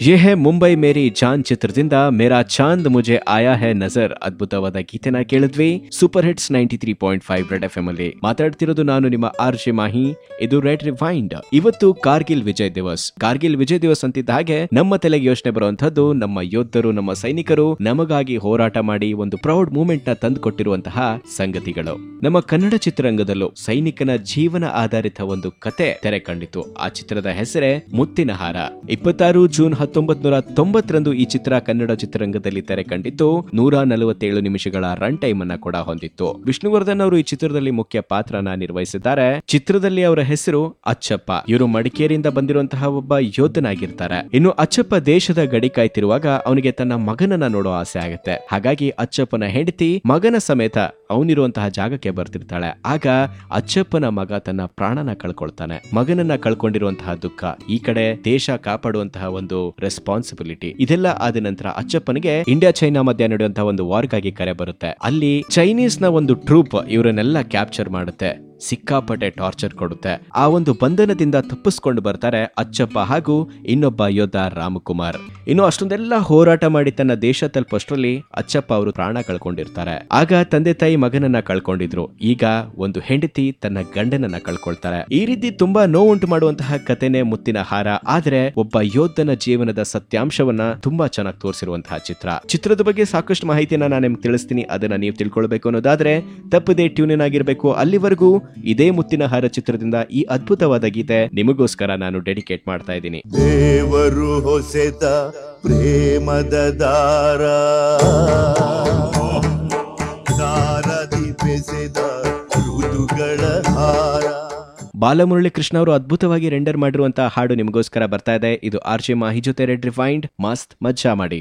ಯೇ ಹೇ ಮುಂಬೈ ಮೇರಿ ಜಾನ್ ಚಿತ್ರದಿಂದ ಮೇರಾ ಚಾಂದ್ ಮುಜೆ ಆಯಾ ಹೇ ನಜರ್ ಅದ್ಭುತವಾದ ಗೀತೆನ ಕೇಳಿದ್ವಿ super hits ninety three point five Red F M ಅಲ್ಲಿ ಮಾತಾಡ್ತಿರೋದು ನಾನು ನಿಮ್ಮ ಆರ್ ಜೆ ಮಾಹಿ ಇದು ರೆಡ್ ರಿವೈಂಡ್ ಇವತ್ತು ಕಾರ್ಗಿಲ್ ವಿಜಯ್ ದಿವಸ್ ಕಾರ್ಗಿಲ್ ವಿಜಯ್ ದಿವಸ್ ಅಂತಿದ್ದ ಹಾಗೆ ನಮ್ಮ ತಲೆಗೆ ಯೋಚನೆ ಬರುವಂತದ್ದು ನಮ್ಮ ಯೋಧರು ನಮ್ಮ ಸೈನಿಕರು ನಮಗಾಗಿ ಹೋರಾಟ ಮಾಡಿ ಒಂದು ಪ್ರೌಡ್ ಮೂಮೆಂಟ್ ನ ತಂದು ಕೊಟ್ಟಿರುವಂತಹ ಸಂಗತಿಗಳು ನಮ್ಮ ಕನ್ನಡ ಚಿತ್ರರಂಗದಲ್ಲೂ ಸೈನಿಕನ ಜೀವನ ಆಧಾರಿತ ಒಂದು ಕತೆ ತೆರೆ ಕಂಡಿತು ಆ ಚಿತ್ರದ ಹೆಸರೇ ಮುತ್ತಿನ ಹಾರ ಇಪ್ಪತ್ತಾರು ಜೂನ್ ಹತ್ತೊಂಬತ್ ನೂರ ತೊಂಬತ್ತರಂದು ಈ ಚಿತ್ರ ಕನ್ನಡ ಚಿತ್ರರಂಗದಲ್ಲಿ ತೆರೆ ಕಂಡಿದ್ದು ನೂರ ನಲವತ್ತೇಳು ನಿಮಿಷಗಳ ರನ್ ಟೈಮ್ ಅನ್ನ ಕೂಡ ಹೊಂದಿತ್ತು ವಿಷ್ಣುವರ್ಧನ್ ಅವರು ಈ ಚಿತ್ರದಲ್ಲಿ ಮುಖ್ಯ ಪಾತ್ರನ ನಿರ್ವಹಿಸಿದ್ದಾರೆ ಚಿತ್ರದಲ್ಲಿ ಅವರ ಹೆಸರು ಅಚ್ಚಪ್ಪ ಇವರು ಮಡಿಕೇರಿಯಿಂದ ಬಂದಿರುವಂತಹ ಒಬ್ಬ ಯೋಧನಾಗಿರ್ತಾರೆ ಇನ್ನು ಅಚ್ಚಪ್ಪ ದೇಶದ ಗಡಿ ಕಾಯ್ತಿರುವಾಗ ಅವನಿಗೆ ತನ್ನ ಮಗನನ್ನ ನೋಡೋ ಆಸೆ ಆಗುತ್ತೆ ಹಾಗಾಗಿ ಅಚ್ಚಪ್ಪನ ಹೆಂಡತಿ ಮಗನ ಸಮೇತ ಅವನಿರುವಂತಹ ಜಾಗಕ್ಕೆ ಬರ್ತಿರ್ತಾಳೆ ಆಗ ಅಚ್ಚಪ್ಪನ ಮಗ ತನ್ನ ಪ್ರಾಣನ ಕಳ್ಕೊಳ್ತಾನೆ ಮಗನನ್ನ ಕಳ್ಕೊಂಡಿರುವಂತಹ ದುಃಖ ಈ ಕಡೆ ದೇಶ ಕಾಪಾಡುವಂತಹ ಒಂದು ರೆಸ್ಪಾನ್ಸಿಬಿಲಿಟಿ ಇದೆಲ್ಲ ಆದ ನಂತರ ಅಚ್ಚಪ್ಪನಿಗೆ ಇಂಡಿಯಾ ಚೈನಾ ಮಧ್ಯ ನಡೆಯುವಂತಹ ಒಂದು ವಾರ್ಗಾಗಿ ಕರೆ ಬರುತ್ತೆ ಅಲ್ಲಿ ಚೈನೀಸ್ ನ ಒಂದು ಟ್ರೂಪ್ ಇವರನ್ನೆಲ್ಲ ಕ್ಯಾಪ್ಚರ್ ಮಾಡುತ್ತೆ ಸಿಕ್ಕಾಪಟ್ಟೆ ಟಾರ್ಚರ್ ಕೊಡುತ್ತೆ ಆ ಒಂದು ಬಂಧನದಿಂದ ತಪ್ಪಿಸ್ಕೊಂಡು ಬರ್ತಾರೆ ಅಚ್ಚಪ್ಪ ಹಾಗೂ ಇನ್ನೊಬ್ಬ ಯೋಧ ರಾಮಕುಮಾರ್ ಇನ್ನು ಅಷ್ಟೊಂದೆಲ್ಲ ಹೋರಾಟ ಮಾಡಿ ತನ್ನ ದೇಶ ತಲುಪಷ್ಟರಲ್ಲಿ ಅಚ್ಚಪ್ಪ ಅವರು ಪ್ರಾಣ ಕಳ್ಕೊಂಡಿರ್ತಾರೆ ಆಗ ತಂದೆ ತಾಯಿ ಮಗನನ್ನ ಕಳ್ಕೊಂಡಿದ್ರು ಈಗ ಒಂದು ಹೆಂಡತಿ ತನ್ನ ಗಂಡನನ್ನ ಕಳ್ಕೊಳ್ತಾರೆ ಈ ರೀತಿ ತುಂಬಾ ನೋವುಂಟು ಮಾಡುವಂತಹ ಕಥೆನೆ ಮುತ್ತಿನ ಹಾರ ಆದ್ರೆ ಒಬ್ಬ ಯೋಧನ ಜೀವನದ ಸತ್ಯಾಂಶವನ್ನ ತುಂಬಾ ಚೆನ್ನಾಗಿ ತೋರಿಸಿರುವಂತಹ ಚಿತ್ರ ಚಿತ್ರದ ಬಗ್ಗೆ ಸಾಕಷ್ಟು ಮಾಹಿತಿಯನ್ನ ನಾನು ನಿಮ್ಗೆ ತಿಳಿಸ್ತೀನಿ ಅದನ್ನ ನೀವು ತಿಳ್ಕೊಳ್ಬೇಕು ಅನ್ನೋದಾದ್ರೆ ತಪ್ಪದೆ ಟ್ಯೂನ್ ಇನ್ ಆಗಿರ್ಬೇಕು ಅಲ್ಲಿವರೆಗೂ ಇದೇ ಮುತ್ತಿನ ಹಾರ ಚಿತ್ರದಿಂದ ಈ ಅದ್ಭುತವಾದ ಗೀತೆ ನಿಮಗೋಸ್ಕರ ನಾನು ಡೆಡಿಕೇಟ್ ಮಾಡ್ತಾ ಇದ್ದೀನಿ ದೇವರು ಹೊಸೆದ ಪ್ರೇಮದ ದಾರ ದಾರದಿ ಬೆಸೆದ ಋತುಗಳ ಹಾರ ಬಾಲಮುರಳಿ ಕೃಷ್ಣ ಅವರು ಅದ್ಭುತವಾಗಿ ರೆಂಡರ್ ಮಾಡಿರುವಂತಹ ಹಾಡು ನಿಮಗೋಸ್ಕರ ಬರ್ತಾ ಇದೆ ಇದು ಆರ್ ಜೆ ಮಾಹಿ ಜೊತೆ ರೆಡ್ ರಿಫೈಂಡ್ ಮಸ್ತ್ ಮಜ್ಜಾ ಮಾಡಿ